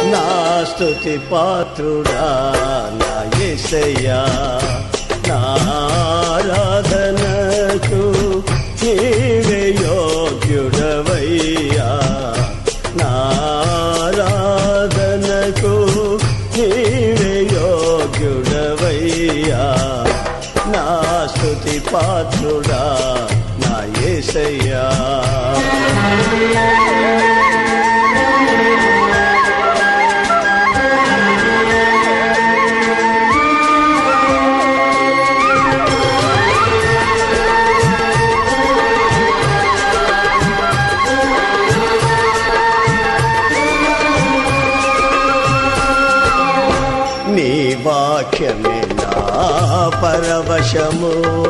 నా స్తుతి పాత్రుడా నా యేసయ్యా నా ఆరాధనకు నీవే యోగ్యుడవయ్యా నా ఆరాధనకు నీవే యోగ్యుడవయ్యా నా స్తుతి పాత్రుడా నా యేసయ్యా నీ వాక్యమే నా పరవశము